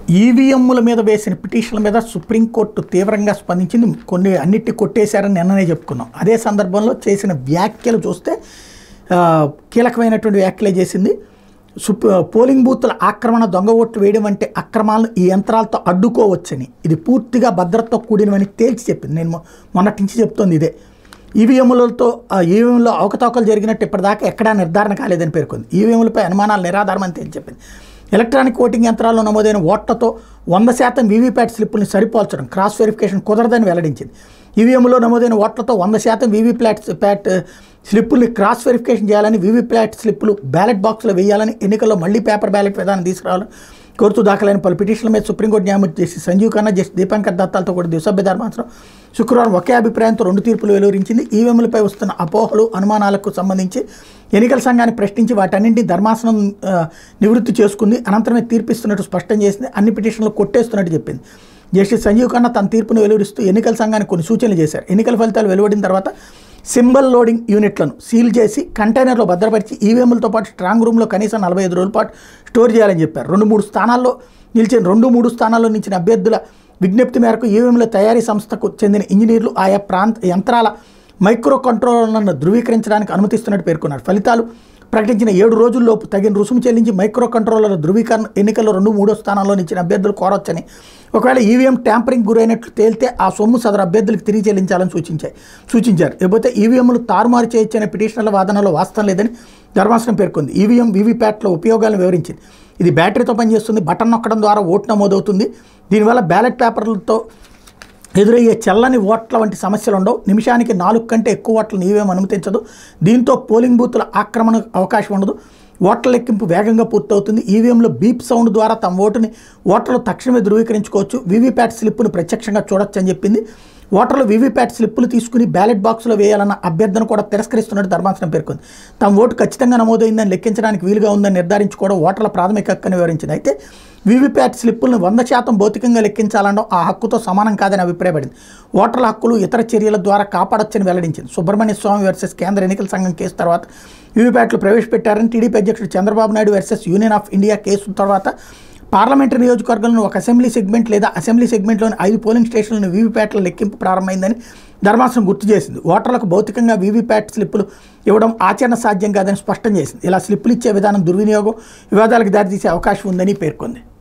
ఈవీఎంల మీద వేసిన పిటిషన్ల మీద సుప్రీంకోర్టు తీవ్రంగా స్పందించింది కొన్ని అన్నిటి కొట్టేశారని నిన్ననే చెప్పుకున్నాం అదే సందర్భంలో చేసిన వ్యాఖ్యలు చూస్తే ఆ, కీలకమైనటువంటి వ్యాఖ్యలే చేసింది సుప్ పోలింగ్ బూత్ల ఆక్రమణ దొంగ ఓట్లు వేయడం వంటి అక్రమాలను ఈ యంత్రాలతో అడ్డుకోవచ్చని ఇది పూర్తిగా భద్రతతో కూడినవని తేల్చి చెప్పింది నేను మొ- మొన్నటి నుంచి చెప్తోంది ఇదే ఈవీఎంలతో ఈవీఎంలో అవకతవకలు జరిగినట్టు ఇప్పటిదాకా ఎక్కడా నిర్ధారణ కాలేదని పేర్కొంది ఈవీఎంలపై అనుమానాలు నిరాధారమని తేల్చి చెప్పింది ఎలక్ట్రానిక్ ఓటింగ్ యంత్రాల్లో నమోదైన ఓట్లతో వంద శాతం వీవీప్యాట్ స్లిప్పుల్ని సరిపోల్చడం క్రాస్ వెరిఫికేషన్ కుదరదని వెల్లడించింది ఈవీఎంలో నమోదైన ఓట్లతో వంద శాతం వీవీప్యాట్ ప్యాట్ స్లిప్పుల్ని క్రాస్ వెరిఫికేషన్ చేయాలని వీవీప్యాట్ స్లిప్పులు బ్యాలెట్ బాక్స్లో వేయాలని ఎన్నికల్లో మళ్ళీ పేపర్ బ్యాలెట్ విధానం తీసుకురావాలని కోరుతూ దాఖలైన పలు పిటిషన్ల మీద సుప్రీంకోర్టు న్యాయమూర్తి చేసి సంజీవ్ ఖన్నా జస్టిస్ దీపాంకర్ దత్తాలతో కూడా ద్విసభ్య ధర్మాసనం శుక్రవారం ఒకే అభిప్రాయంతో రెండు తీర్పులు వెలువరించింది ఈవీఎంలపై వస్తున్న అపోహలు అనుమానాలకు సంబంధించి ఎన్నికల సంఘాన్ని ప్రశ్నించి వాటన్నింటినీ ధర్మాసనం ఆ, నివృత్తి చేసుకుంది అనంతరమే తీర్పిస్తున్నట్టు స్పష్టం చేసింది అన్ని పిటిషన్లు కొట్టేస్తున్నట్టు చెప్పింది జస్టిస్ సంజీవ్ ఖన్నా తన తీర్పును వెలువరిస్తూ ఎన్నికల సంఘానికి కొన్ని సూచనలు చేశారు ఎన్నికల ఫలితాలు వెలువడిన తర్వాత సింబల్ లోడింగ్ యూనిట్లను సీల్ చేసి కంటైనర్లో భద్రపరిచి ఈవీఎంలతో పాటు స్ట్రాంగ్ రూమ్లో కనీసం నలభై ఐదు రోజుల పాటు స్టోర్ చేయాలని చెప్పారు రెండు మూడు స్థానాల్లో నిలిచిన రెండు మూడు స్థానాల్లో నిలిచిన అభ్యర్థుల విజ్ఞప్తి మేరకు ఈవీఎంల తయారీ సంస్థకు చెందిన ఇంజనీర్లు ఆయా ప్రాంత యంత్రాల మైక్రో కంట్రోలర్లను ధృవీకరించడానికి అనుమతిస్తున్నట్టు పేర్కొన్నారు ఫలితాలు ప్రకటించిన ఏడు రోజుల్లోపు తగిన రుసుము చెల్లించి మైక్రో కంట్రోలర్ల ధృవీకరణ ఎన్నికల్లో రెండు మూడో స్థానాల్లో నిచ్చిన అభ్యర్థులు కోరొచ్చని ఒకవేళ ఈవీఎం ట్యాంపరింగ్ గురైనట్లు తేలితే ఆ సొమ్ము సదరు అభ్యర్థులకు తిరిగి చెల్లించాలని సూచించాయి సూచించారు లేకపోతే ఈవీఎంలు తారుమారు చేయొచ్చనే పిటిషనర్ల వాదనలో వాస్తవం లేదని ధర్మాసనం పేర్కొంది ఈవీఎం వీవీప్యాట్ల ఉపయోగాలను వివరించింది ఇది బ్యాటరీతో పనిచేస్తుంది బటన్ నొక్కడం ద్వారా ఓటు నమోదవుతుంది దీనివల్ల బ్యాలెట్ పేపర్లతో ఎదురయ్యే చల్లని ఓట్ల వంటి సమస్యలు ఉండవు నిమిషానికి నాలుగు కంటే ఎక్కువ ఓట్లను ఈవీఎం అనుమతించదు దీంతో పోలింగ్ బూత్ల ఆక్రమణ అవకాశం ఉండదు ఓట్ల లెక్కింపు వేగంగా పూర్తవుతుంది ఈవీఎంలో బీప్ సౌండ్ ద్వారా తమ ఓటుని ఓటర్లు తక్షణమే ధృవీకరించుకోవచ్చు వీవీప్యాట్ స్లిప్పును ప్రత్యక్షంగా చూడొచ్చు అని చెప్పింది ఓటర్లు వీవీప్యాట్ స్లిప్పులు తీసుకుని బ్యాలెట్ బాక్స్లో వేయాలన్న అభ్యర్థన కూడా తిరస్కరిస్తున్నట్టు ధర్మాసనం పేర్కొంది తమ ఓటు ఖచ్చితంగా నమోదైందని లెక్కించడానికి వీలుగా ఉందని నిర్ధారించుకోవడం ఓటర్ల ప్రాథమిక హక్కని వివరించింది అయితే వీవీప్యాట్ స్లిప్పులను వంద శాతం భౌతికంగా లెక్కించాలనడం ఆ హక్కుతో సమానం కాదని అభిప్రాయపడింది ఓటర్ల హక్కులు ఇతర చర్యల ద్వారా కాపాడొచ్చని వెల్లడించింది సుబ్రహ్మణ్య స్వామి వర్సెస్ కేంద్ర ఎన్నికల సంఘం కేసు తర్వాత వీవీప్యాట్లు ప్రవేశపెట్టారని టీడీపీ అధ్యక్షుడు Chandrababu Naidu versus union of India కేసు తర్వాత పార్లమెంటరీ నియోజకవర్గంలో ఒక అసెంబ్లీ సెగ్మెంట్ లేదా అసెంబ్లీ సెగ్మెంట్లోని ఐదు పోలింగ్ స్టేషన్లను వీవీప్యాట్ల లెక్కింపు ప్రారంభమైందని ధర్మాసనం గుర్తు చేసింది ఓటర్లకు భౌతికంగా వీవీప్యాట్ స్లిప్పులు ఇవ్వడం ఆచరణ సాధ్యం కాదని స్పష్టం చేసింది ఇలా స్లిప్పులు ఇచ్చే విధానం దుర్వినియోగం వివాదాలకు దారితీసే అవకాశం ఉందని పేర్కొంది